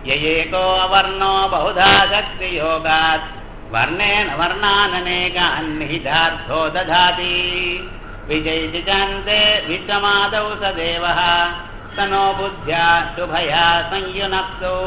ययेको अवर्णो बहुधा शक्तियोगात् वर्णेन वर्णाननेकान् निहितार्थो दधाति विजयति चान्ते विश्वमादौ स देवः तनो बुद्ध्या शुभया संयुनक्तो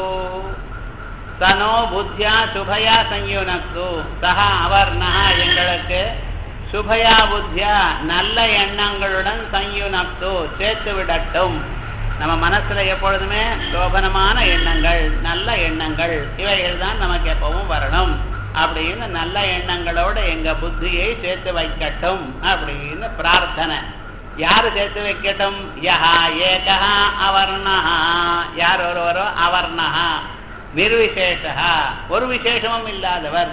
தனோ புத்தியா சுபயா சஞ்யுனக்து சஹா அவர்ணா எங்களுக்கு சுபயா புத்தியா நல்ல எண்ணங்களுடன் சஞ்யுனக்து சேர்த்து விடட்டும் நம்ம மனசுல எப்பொழுதுமே சோபனமான எண்ணங்கள் நல்ல எண்ணங்கள் இவைகள் தான் நமக்கு எப்பவும் வரணும் அப்படின்னு நல்ல எண்ணங்களோட எங்க புத்தியை சேர்த்து வைக்கட்டும் அப்படின்னு பிரார்த்தனை யாரு சேர்த்து வைக்கட்டும் யஹா ஏகா அவர்ணஹா யார் ஒருவரோ அவர்ணஹா நிர்விசேஷா ஒரு விசேஷமும் இல்லாதவர்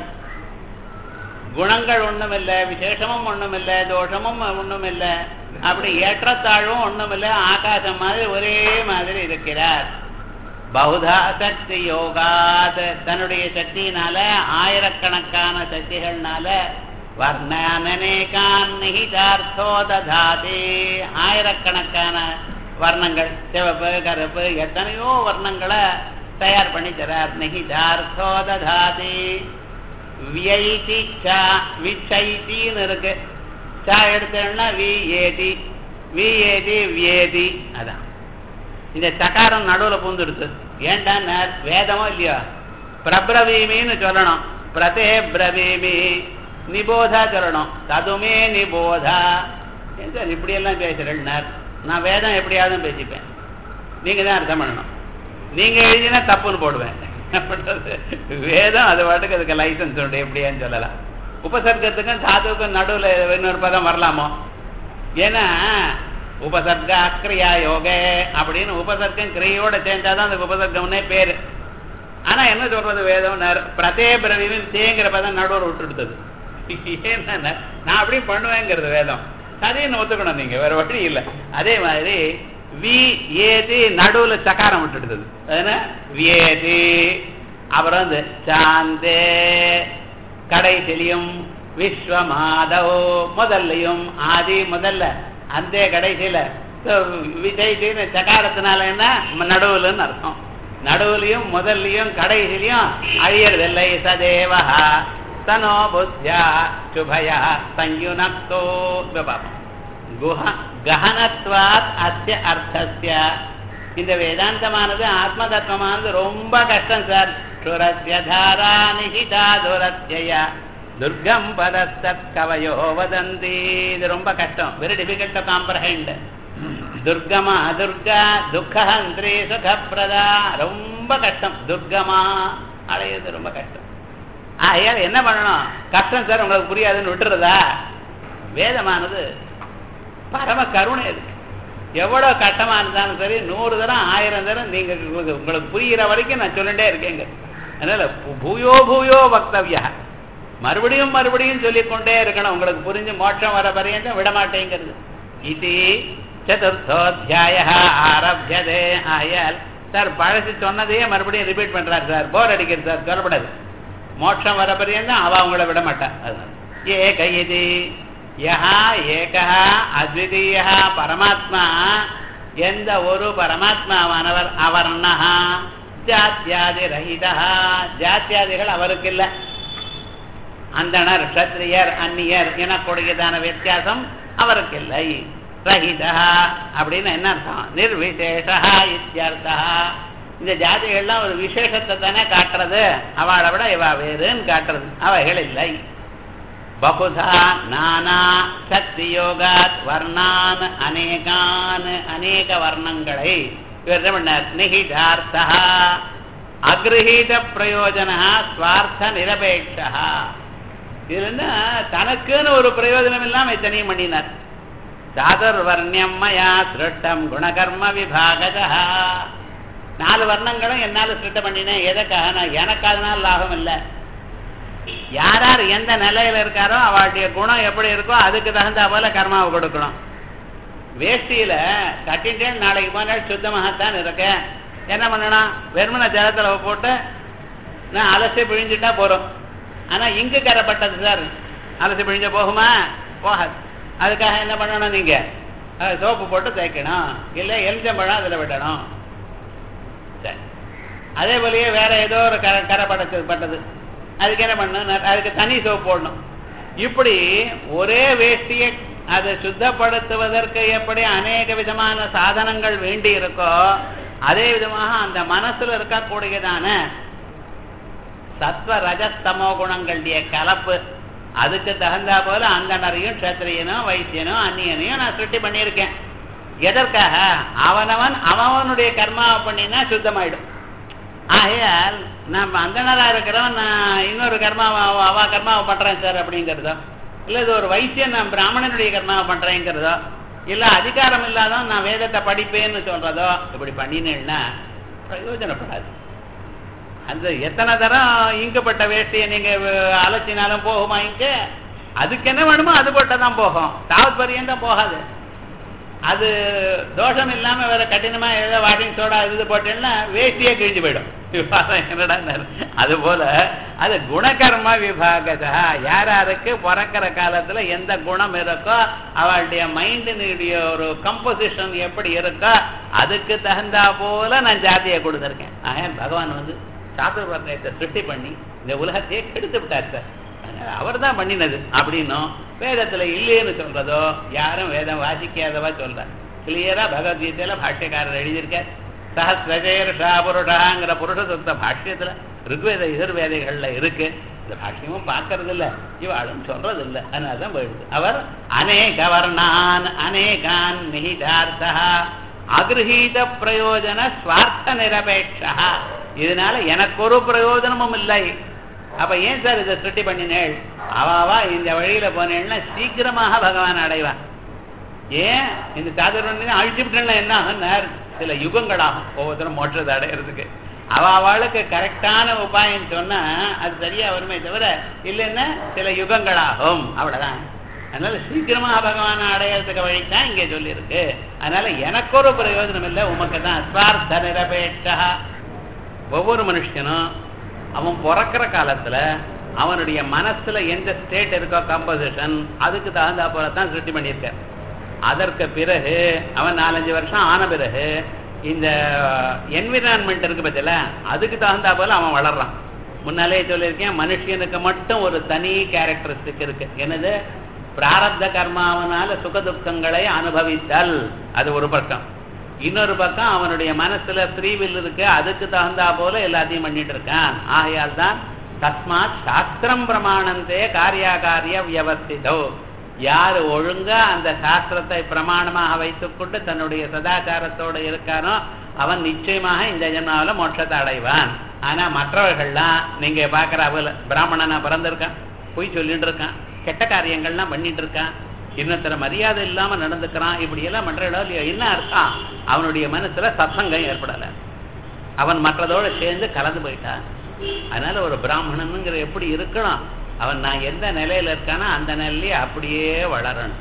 குணங்கள் ஒண்ணுமில்லை விசேஷமும் ஒண்ணுமில்லை தோஷமும் ஒண்ணுமில்லை அப்படி ஏற்றத்தாழ்வும் ஒண்ணுமில்லை ஆகாசம் மாதிரி ஒரே மாதிரி இருக்கிறார் பௌதா சக்தி யோகாத் தன்னுடைய சக்தியினால ஆயிரக்கணக்கான சக்திகள்னால வர்ணனேகான் நிகிதார்த்தோ ததாதி ஆயிரக்கணக்கான வர்ணங்கள் சிவப்பு கருப்பு எத்தனையோ வர்ணங்களை தயார் பண்ணி தரார் நிகிதார்த்தோ ததாதி வியைதி சா விச்சைத்தின்னு இருக்கு சா எடுத்தோம்னா வி ஏதி வி ஏதி வியேதி அதான் இந்த சகாரம் நடுவில் பூந்துடுச்சு ஏன்டா வேதமோ இல்லையோ பிரபிரவீமின்னு சொல்லணும் பிரதே பிரவீமி நிபோதா சொல்லணும் ததுமே நிபோதா ஏன் சார் இப்படியெல்லாம் பேசுறேன் நான் வேதம் எப்படியாவது பேசிப்பேன் நீங்க தான் அர்த்தம் பண்ணணும் நீங்க எழுதினா தப்புன்னு போடுவேன் வேதம் அது பாட்டுக்கு அதுக்கு லைசன்ஸ் உண்டு எப்படியான்னு சொல்லலாம் உபசர்க்கத்துக்கும் சாதுவுக்கும் நடுவில் இன்னொரு பதம் வரலாமோ ஏன்னா உபசர்க்க அக்ரியா யோக அப்படின்னு உபசர்க்கம் கிரியோட சேர்ந்தாதான் அந்த உபசர்க்கம்னே பேரு ஆனா என்ன சொல்றது வேதம் பிரதே பிரவின் தேங்கிற பதம் நடுவில் விட்டுடுத்தது ஏன்னா நான் அப்படி பண்ணுவேங்கிறது வேதம் அதையும் ஒத்துக்கணும் நீங்க வேற வழி இல்லை அதே மாதிரி வி ஏதி நடுவுல சக்காரம் விட்டுடுது வியேதி அப்புறம் வந்து சாந்தே கடைசிலையும் விஸ்வமாதவ் முதல்லையும் ஆதி முதல்ல அந்த கடைசியில விஜய்ச்சின்னு சக்காரத்தினால என்ன நடுவுலன்னு அர்த்தம் நடுவுலையும் முதல்லையும் கடைசிலையும் அழியறதில்லை சதேவா தனோ புத்தியா சுபயா சயுனக்தோ பாப்போம் குஹ ககனத்வாத் அத்திய அர்த்தஸ்ய இந்த வேதாந்தமானது ஆத்ம தத்துவமானது ரொம்ப கஷ்டம் சார் சுரஸ்ய தாரா நிஷிதா துரத்ய துர்கம் பதஸ்தத் கவயோ வதந்தி இது ரொம்ப கஷ்டம் வெரி டிஃபிகல்ட் டு காம்ப்ரஹெண்ட் துர்கமா துர்கா துக்கஹந்திரி சுகப்பிரதா ரொம்ப கஷ்டம் துர்கமா அடையிறது ரொம்ப கஷ்டம் ஆகையால் என்ன பண்ணணும் கஷ்டம் சார் உங்களுக்கு புரியாதுன்னு விட்டுறதா வேதமானது பரம கருணை இருக்கு எவ்வளவு கட்டமா இருந்தாலும் சரி நூறு தரம் ஆயிரம் தரம் நீங்க உங்களுக்கு புரிகிற வரைக்கும் நான் சொல்லிட்டே இருக்கேங்க அதனால பூயோ பூயோ வக்தவியா மறுபடியும் மறுபடியும் சொல்லிக்கொண்டே இருக்கணும் உங்களுக்கு புரிஞ்சு மோட்சம் வர பரியந்தம் விட மாட்டேங்கிறது இது சதுர்த்தோத்தியாய ஆரம்பியதே ஆயால் சார் பழசு சொன்னதையே மறுபடியும் ரிப்பீட் பண்றாரு சார் போர் அடிக்கிறது சார் சொல்லப்படாது மோட்சம் வர பரியந்தம் அவ அவங்கள விட மாட்டா அதனால ஏக இது யஹா ஏகா அத்விதீய பரமாத்மா எந்த ஒரு பரமாத்மாவானவர் அவர்ணஹா ஜாத்தியாதி ரஹிதா ஜாத்தியாதிகள் அவருக்கு இல்லை அந்தனர் க்ஷத்ரியர் அந்நியர் எனக்கூடியதான வித்தியாசம் அவருக்கு இல்லை ரஹிதா அப்படின்னு என்ன அர்த்தம் நிர்விசேஷா இத்தியர்த்தா இந்த ஜாதிகள்லாம் ஒரு விசேஷத்தை தானே காட்டுறது அவளை விட இவா வேறுன்னு காட்டுறது அவைகள் இல்லை பகுதா நானா சக்தி யோகாத் வர்ணான் அநேகான் அநேக வர்ணங்களை இவர் என்ன பண்ணார் நிகிதார்த்தா அக்ரஹீத பிரயோஜன ஸ்வார்த்த நிரபேட்சா இதுல தனக்குன்னு ஒரு பிரயோஜனம் இல்லாம இத்தனையும் பண்ணினார் சாதுர்வர்ணியம் மயா சிருஷ்டம் குணகர்ம விபாகதா நாலு வர்ணங்களும் என்னால சிருஷ்ட பண்ணினேன் எதற்காக நான் எனக்கு அதனால லாபம் இல்லை யார் யார் எந்த நிலையில இருக்காரோ அவளுடைய குணம் எப்படி இருக்கோ அதுக்கு தகுந்த போல கர்மாவை கொடுக்கணும் வேஷ்டியில கட்டிட்டேன் நாளைக்கு போனால் சுத்தமாகத்தான் இருக்கேன் என்ன பண்ணணும் வெறுமனை ஜலத்துல போட்டு நான் அலசி பிழிஞ்சுட்டா போறோம் ஆனா இங்கு கரப்பட்டது சார் அலசி பிழிஞ்ச போகுமா போகாது அதுக்காக என்ன பண்ணணும் நீங்க சோப்பு போட்டு தேய்க்கணும் இல்ல எலிச்சம்பழம் அதுல விடணும் சரி அதே போலயே வேற ஏதோ ஒரு கரை கரை படைச்சது பட்டது அதுக்கு என்ன பண்ணணும் அதுக்கு தனி சோப்பு போடணும் இப்படி ஒரே வேஷ்டியை அதை சுத்தப்படுத்துவதற்கு எப்படி அநேக விதமான சாதனங்கள் வேண்டி இருக்கோ அதே விதமாக அந்த மனசுல இருக்கக்கூடியதான சத்வ ரஜஸ்தமோ குணங்களுடைய கலப்பு அதுக்கு தகுந்தா போல அந்தனரையும் க்ஷத்திரியனும் வைத்தியனும் அந்நியனையும் நான் சுட்டி பண்ணியிருக்கேன் எதற்காக அவனவன் அவனுடைய கர்மாவை பண்ணினா சுத்தமாயிடும் ஆகையால் நம்ம அந்தனரா இருக்கிறவன் நான் இன்னொரு கர்மாவை அவ- அவ கர்மாவை பண்றேன் சார் அப்படிங்கிறதோ இல்ல இது ஒரு வைத்தியன் நான் பிராமணனுடைய கர்மாவை பண்றேங்கிறதோ இல்ல அதிகாரம் இல்லாதவன் நான் வேதத்தை படிப்பேன்னு சொல்றதோ இப்படி பண்ணினேன்னா பிரயோஜனப்படாது அந்த எத்தனை தரம் இங்கப்பட்ட வேஷ்டியை நீங்க அஹ், அலசினாலும் போகுமா இங்க அதுக்கு என்ன வேணுமோ அது போட்டா தான் போகும் தாவத் பரியந்தம் போகாது அது தோஷம் இல்லாம வேற கடினமா ஏதோ வாட்டிங் சோடா இது போட்டேன்னா வேஷ்டியே கிழிஞ்சு போயிடும் விவாதம் என்னடா அது போல அது குணகர்ம விபாகதா யார் யாருக்கு பிறக்கிற காலத்துல எந்த குணம் இருக்கோ அவளுடைய மைண்டினுடைய ஒரு கம்போசிஷன் எப்படி இருக்கோ அதுக்கு தகுந்தா போல நான் ஜாதியை கொடுத்துருக்கேன் ஆக பகவான் வந்து சாத்துர்வர்ணயத்தை சிருஷ்டி பண்ணி இந்த உலகத்தையே கெடுத்து விட்டார் சார் அவர் தான் பண்ணினது அப்படின்னும் வேதத்துல இல்லைன்னு சொல்றதோ யாரும் வேதம் வாசிக்காதவா சொல்ற கிளியரா பகவத்கீதையில பாஷ்யக்காரர் எழுதியிருக்கார் சஹசிரஜேர்ஷா புருஷாங்கிற புருஷ சுத்த பாஷ்யத்துல ருக்வேத எதிர்வேதைகள்ல இருக்கு இந்த பாஷ்யமும் பார்க்கறது இல்ல இவாளும் சொல்றது இல்ல அதனாலதான் போயிடுது அவர் அநேக வர்ணான் அநேகான் நிகிதார்த்தா அகிருஹீத பிரயோஜன ஸ்வார்த்த நிரபேட்சா இதனால எனக்கு ஒரு பிரயோஜனமும் இல்லை அப்ப ஏன் சார் இதை சுட்டி பண்ணினேள் அவாவா இந்த வழியில போனேன்னா சீக்கிரமாக பகவான் அடைவான் ஏன் இந்த சாதுர்வன் அழிச்சு விட்டேன்னா என்ன ஆகும்னார் சில யுகங்களாகும் ஒவ்வொருத்தரும் மோட்சத்தை அடையிறதுக்கு அவ அவளுக்கு கரெக்டான உபாயம் சொன்னா அது சரியா வருமே தவிர இல்லைன்னா சில யுகங்களாகும் அவ்வளவுதான் அதனால சீக்கிரமாக பகவானை அடையிறதுக்கு வழி தான் இங்கே சொல்லியிருக்கு அதனால எனக்கு ஒரு பிரயோஜனம் இல்லை உமக்கு தான் ஸ்வார்த்த நிரபேட்சா ஒவ்வொரு மனுஷனும் அவன் பிறக்கிற காலத்துல அவனுடைய மனசுல எந்த ஸ்டேட் இருக்கோ கம்போசிஷன் அதுக்கு தகுந்தா போல தான் சிருஷ்டி பண்ணியிருக்க அதற்கு பிறகு அவன் நாலஞ்சு வருஷம் ஆன பிறகு இந்த என்விரான்மெண்ட் இருக்கு பத்தில அதுக்கு தகுந்தா போல அவன் வளர்றான் முன்னாலே சொல்லியிருக்கேன் மனுஷனுக்கு மட்டும் ஒரு தனி கேரக்டரிஸ்டிக் இருக்கு என்னது பிராரப்த கர்மாவனால சுக துக்கங்களை அனுபவித்தல் அது ஒரு பக்கம் இன்னொரு பக்கம் அவனுடைய மனசுல ஃப்ரீவில் இருக்கு அதுக்கு தகுந்தா போல எல்லாத்தையும் பண்ணிட்டு இருக்கான் ஆகையால் தான் தஸ்மாத் சாஸ்திரம் பிரமாணந்தே காரியாகாரிய வியவஸ்திதோ யார் ஒழுங்கா அந்த சாஸ்திரத்தை பிரமாணமாக வைத்துக்கொண்டு தன்னுடைய சதாச்சாரத்தோடு இருக்கானோ அவன் நிச்சயமாக இந்த ஜென்மாவில மோட்சத்தை அடைவான் ஆனா மற்றவர்கள்லாம் நீங்க பாக்குற அவல பிராமணனா பிறந்திருக்கான் பொய் சொல்லிட்டு இருக்கான் கெட்ட காரியங்கள்லாம் பண்ணிட்டு இருக்கான் இன்னொருத்தர மரியாதை இல்லாம நடந்துக்கிறான் இப்படி எல்லாம் பண்ற இடம் இல்லையா என்ன அர்த்தம் அவனுடைய மனசுல சத்சங்கம் ஏற்படல அவன் மற்றதோட சேர்ந்து கலந்து போயிட்டான் அதனால ஒரு பிராமணனுங்கிற எப்படி இருக்கணும் அவன் நான் எந்த நிலையில இருக்கானோ அந்த நிலையிலேயே அப்படியே வளரணும்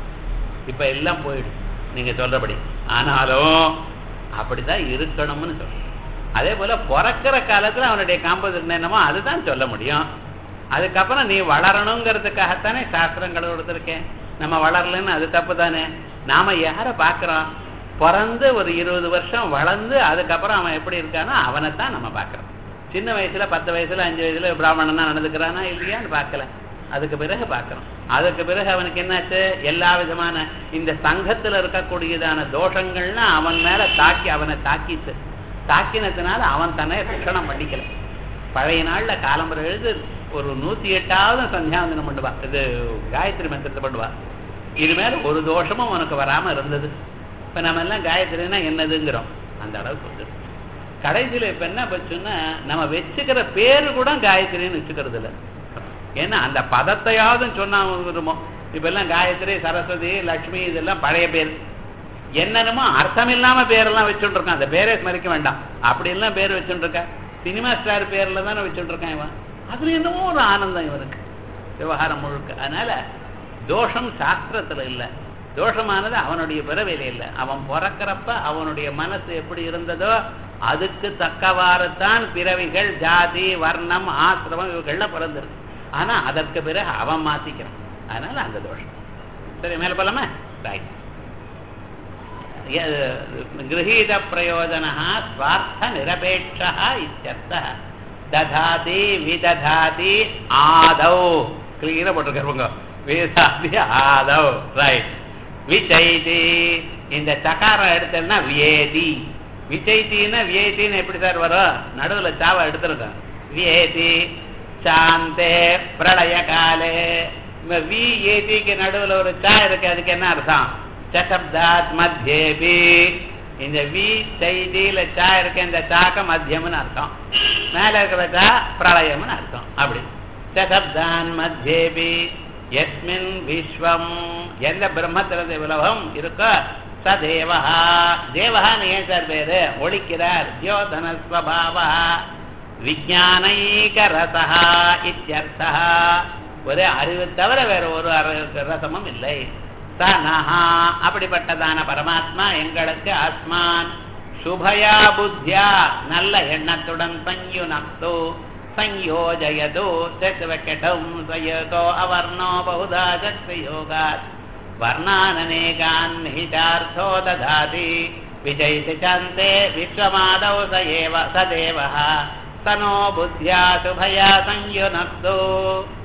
இப்ப எல்லாம் போயிடும் நீங்க சொல்றபடி ஆனாலும் அப்படிதான் இருக்கணும்னு சொல்றேன் அதே போல பிறக்கிற காலத்துல அவனுடைய காம்போசிஷன் என்னமோ அதுதான் சொல்ல முடியும் அதுக்கப்புறம் நீ வளரணுங்கிறதுக்காகத்தானே சாஸ்திரங்கள் கொடுத்துருக்கேன் நம்ம வளரலன்னு அது தப்பு தானே நாம யாரை பார்க்கிறோம் பிறந்து ஒரு இருபது வருஷம் வளர்ந்து அதுக்கப்புறம் அவன் எப்படி இருக்கானோ அவனைத்தான் நம்ம பார்க்கிறோம் சின்ன வயசுல பத்து வயசுல அஞ்சு வயசுல பிராமணனா நடந்துக்கிறானா இல்லையான்னு பார்க்கல அதுக்கு பிறகு பார்க்கிறோம் அதுக்கு பிறகு அவனுக்கு என்னாச்சு எல்லா விதமான இந்த சங்கத்துல இருக்கக்கூடியதான தோஷங்கள்னா அவன் மேல தாக்கி அவனை தாக்கிச்சு தாக்கினதுனால அவன் தன்னை ரட்சணம் பண்ணிக்கல பழைய நாள்ல காலம்பரம் எழுது ஒரு நூத்தி எட்டாவது சந்தியாவந்தனம் பண்ணுவா இது காயத்ரி மந்திரத்தை பண்ணுவா இது மேல ஒரு தோஷமும் உனக்கு வராம இருந்தது இப்ப நம்ம எல்லாம் காயத்ரினா என்னதுங்கிறோம் அந்த அளவுக்கு வந்து கடைசியில இப்ப என்ன போச்சுன்னா நம்ம வச்சுக்கிற பேரு கூட காயத்ரின்னு வச்சுக்கிறது இல்லை ஏன்னா அந்த பதத்தையாவது சொன்னா வருமோ இப்ப எல்லாம் காயத்ரி சரஸ்வதி லட்சுமி இதெல்லாம் பழைய பேர் என்னென்னமோ அர்த்தம் இல்லாம பேரெல்லாம் வச்சுட்டு இருக்கான் அந்த பேரே ஸ்மரிக்க வேண்டாம் அப்படி எல்லாம் பேர் வச்சுட்டு இருக்கா சினிமா ஸ்டார் பேர்ல தானே வச்சுட்டு இருக்கான் இவன் அதுல என்னமோ ஒரு ஆனந்தம் இவனுக்கு விவகாரம் முழுக்க அதனால தோஷம் சாஸ்திரத்துல இல்ல தோஷமானது அவனுடைய பிறவையில இல்ல அவன் பிறக்கிறப்ப அவனுடைய மனசு எப்படி இருந்ததோ அதுக்கு தக்கவாறுத்தான் பிறவிகள் ஜாதி வர்ணம் ஆசிரமம் இவர்கள்லாம் பிறந்திருக்கு ஆனா அதற்கு பிறகு அவன் மாத்திக்கிறான் அதனால அந்த தோஷம் சரி மேல போலாமா ரைட் गृहीतप्रयोजनः स्वार्थनिरपेक्षः इत्यर्थः दधाति विदधाति आदौ क्लीन போட்டிருக்காருங்க வேதாதி ஆதவ் ரைட் விச்சைதி இந்த சகாரம் எடுத்தேன்னா வியேதி விச்சைத்தின்னா வியேத்தின்னு எப்படி சார் வரும் நடுவுல சாவை எடுத்திருக்கோம் வியேதி சாந்தே பிரளய காலே இந்த வி ஏதிக்கு நடுவுல ஒரு சா இருக்கு அதுக்கு என்ன அர்த்தம் சசப்தாத் மத்தியேபி இந்த வி செய்தியில சா இருக்கு இந்த சாக்க மத்தியம்னு அர்த்தம் மேல இருக்கிற சா பிரளயம்னு அர்த்தம் அப்படி சசப்தான் மத்தியேபி எஸ்மின் விஸ்வம் எந்த பிரம்மத்திலிருந்து உலகம் இருக்கோ ச தேவஹா தேவஹான்னு ஏன் சார் பேரு ஒழிக்கிறார் தியோதன ஸ்வபாவா விஜானைக ரசா இத்தியர்த்தா ஒரு அறிவு தவிர வேற ஒரு அறிவு ரசமும் இல்லை சனஹா அப்படிப்பட்டதான பரமாத்மா எங்களுக்கு ஆஸ்மான் சுபயா புத்தியா நல்ல எண்ணத்துடன் சஞ்யுனக்து संयोजयतु चक्रवकटं स्वयतो अवर्णो बहुधा चक्रयोगात् वर्णाननेकान् निहितार्थो ददाति विजयति चान्ते विश्वमादौ स एव स देवः स नो बुद्ध्या शुभया संयुनक्तु